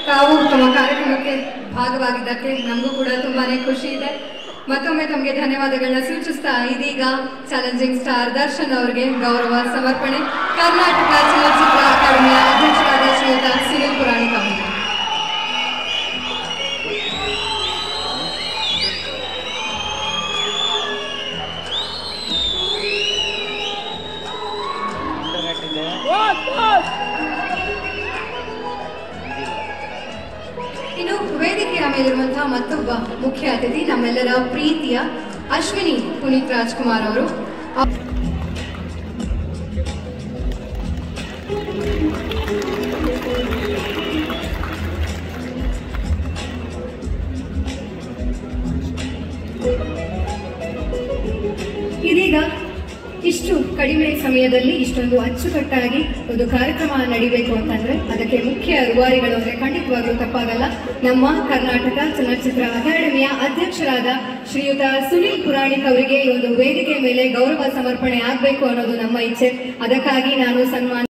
ತಾವು ತಮ್ಮ ಕಾರ್ಯಕ್ರಮಕ್ಕೆ ಭಾಗವಾಗಿದ್ದಕ್ಕೆ ನಮಗೂ ಕೂಡ ತುಂಬಾನೇ ಖುಷಿ ಇದೆ ಮತ್ತೊಮ್ಮೆ ತಮಗೆ ಧನ್ಯವಾದಗಳನ್ನ ಸೂಚಿಸ್ತಾ ಇದೀಗ ಚಾಲೆಂಜಿಂಗ್ ಸ್ಟಾರ್ ದರ್ಶನ್ ಅವರಿಗೆ ಗೌರವ ಸಮರ್ಪಣೆ ಕರ್ನಾಟಕ ಚಲನಚಿತ್ರ ಅಕಾಡೆಮಿಯ ಅಧ್ಯಕ್ಷರಾದ ಶ್ರೀಯುತ ಸುನಿಲ್ ಪುರಾಣಿಕ್ ಅವರಿಗೆ ಇನ್ನು ವೇದಿಕೆಯ ಮೇಲಿರುವಂತಹ ಮತ್ತೊಬ್ಬ ಮುಖ್ಯ ಅತಿಥಿ ನಮ್ಮೆಲ್ಲರ ಪ್ರೀತಿಯ ಅಶ್ವಿನಿ ಪುನೀತ್ ರಾಜ್ಕುಮಾರ್ ಅವರು ಅವ್- ಇದೀಗ ಇಷ್ಟು ಕಡಿಮೆ ಸಮಯದಲ್ಲಿ ಇಷ್ಟೊಂದು ಅಚ್ಚುಕಟ್ಟಾಗಿ ಒಂದು ಕಾರ್ಯಕ್ರಮ ನಡಿಬೇಕು ಅಂತಂದ್ರೆ ಅದಕ್ಕೆ ಮುಖ್ಯ ರೂವಾರಿಗಳು ಅಂದ್ರೆ ಖಂಡಿತವಾಗ್ಲೂ ತಪ್ಪಾಗಲ್ಲ ನಮ್ಮ ಕರ್ನಾಟಕ ಚಲನಚಿತ್ರ ಅಕಾಡೆಮಿಯ ಅಧ್ಯಕ್ಷರಾದ ಶ್ರೀಯುತ ಸುನೀಲ್ ಪುರಾಣಿಕ್ ಅವರಿಗೆ ಈ ಒಂದು ವೇದಿಕೆ ಮೇಲೆ ಗೌರವ ಸಮರ್ಪಣೆ ಆಗಬೇಕು ಅನ್ನೋದು ನಮ್ಮ ಇಚ್ಛೆ ಅದಕ್ಕಾಗಿ ನಾನು ಸನ್ಮಾನ